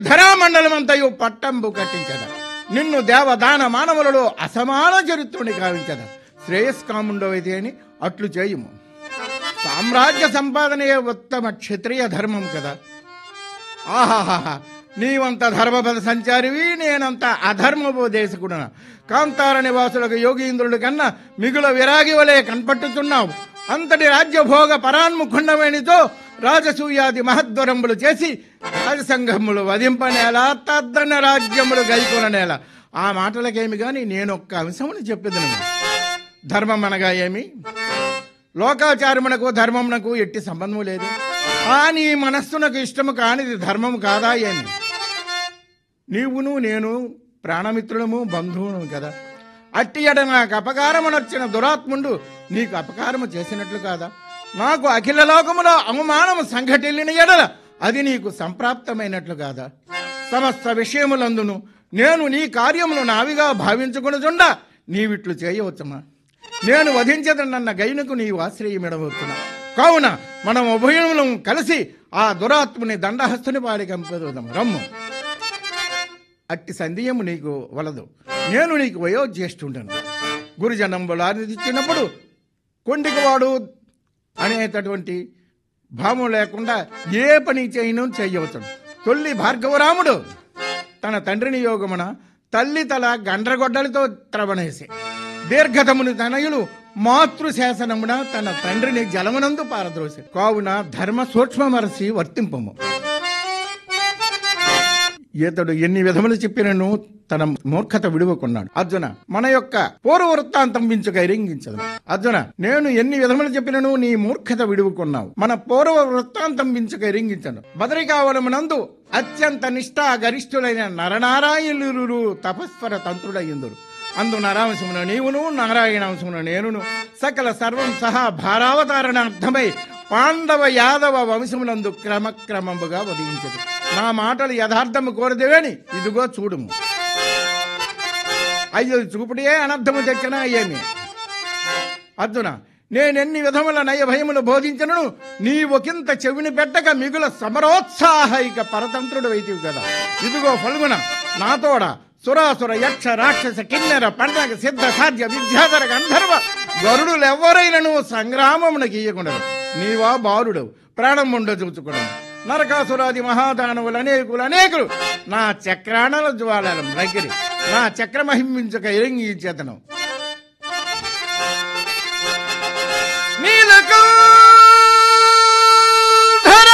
ధరామండలమంతయు పట్టంబు కట్టించద నిన్ను దేవదాన మానవులలో అసమాన చరిత్రుని కావించద శ్రేయస్కాముండవైతే అని అట్లు చేయుము సామ్రాజ్య సంపాదనయే ఉత్తమ క్షత్రియ ధర్మం కదా ఆహాహా నీవంత ధర్మపద సంచారివి నేనంత అధర్మోపదేశకుడున కాంతార నివాసులకు యోగీంద్రుడి కన్నా మిగుల విరాగి వలె కనపట్టుతున్నావు అంతటి రాజ్యభోగ పరాన్ముఖుండమేనితో రాజసూయాది మహద్వరంబులు చేసి రాజసంఘములు వధింపనేల తద్దన రాజ్యములు గైకొననేల ఆ మాటలకేమి గాని నేనొక్క అంశముని చెప్పేదను ధర్మం అనగా ఏమి లోకాచారమునకు ధర్మమునకు ఎట్టి సంబంధం లేదు ఆ నీ మనస్సునకు ఇష్టము కానిది ధర్మము కాదా ఏమి నీవును నేను ప్రాణమిత్రులము బంధువును కదా అట్టి ఎడ నాకు అపకారమునొచ్చిన దురాత్ముండు నీకు అపకారము చేసినట్లు కాదా నాకు అఖిల లోకములో అవమానము సంఘటిల్లిన ఎడల అది నీకు సంప్రాప్తమైనట్లు కాదా సమస్త విషయములందును నేను నీ కార్యములు నావిగా భావించుకునుచుండా నీవిట్లు చేయవచ్చుమా నేను వధించదనన్న గైనకు నీవు ఆశ్రయమిడవచ్చునా కావున మనం ఉభయములం కలిసి ఆ దురాత్ముని దండహస్తుని పాడి కంపెదుదాం రమ్ము అట్టి సందేహము నీకు వలదు నేను నీకు వయోజ్యేష్ఠుండను గురుజనంబులు ఆనందించినప్పుడు కొండికవాడు అనేటటువంటి భావం లేకుండా ఏ పని చేయను చేయవచ్చు తొల్లి భార్గవరాముడు తన తండ్రిని యోగమున తల్లి తల గండ్రగొడ్డలతో త్రవణేసి దీర్ఘతముని తనయులు మాతృశాసనమున తన తండ్రిని జలమునందు పారద్రోసి కావున ధర్మ సూక్ష్మమరసి వర్తింపము ఈతడు ఎన్ని విధములు చెప్పినను తన మూర్ఖత విడువకున్నాడు అర్జున మన యొక్క పూర్వ వృత్తాంతం వించుక ఇరింగించదు అర్జున నేను ఎన్ని విధములు చెప్పినను నీ మూర్ఖత విడువుకున్నావు మన పూర్వ వృత్తాంతం వించుక ఇరింగించను బదరికావలమునందు అత్యంత నిష్ఠా గరిష్ఠులైన నరనారాయణులు తపస్వర తంత్రుడయ్యుందురు అందు నరాంశమున నీవును నారాయణాంశమున నేనును సకల సర్వం సహా భారావతారణార్థమై పాండవ యాదవ వంశములందు క్రమక్రమముగా వదిలించదు నా మాటలు యథార్థము కోరదేవేని ఇదిగో చూడుము అయ్యో చూపుడే అనర్థము తెచ్చినా ఏమి అర్జున నేనెన్ని విధముల నయ భయములు బోధించను నీ ఒకంత చెవిని పెట్టక మిగుల సమరోత్సాహైక పరతంత్రుడు వైతివి కదా ఇదిగో ఫల్గుణ నాతోడ సురాసుర యక్ష రాక్షస కిన్నెర పండగ సిద్ధ సాధ్య విద్యాధర గంధర్వ గరుడులెవ్వరైనను సంగ్రామమున గీయకుండదు నీవా బాలుడు ప్రాణం ఉండ చూచుకున్నాను నరకాసురాది మహాదానవులు అనేకులు అనేకులు నా చక్రాణల జ్వాలలం దగ్గరి నా చక్రమహించక ఇరంగించేతను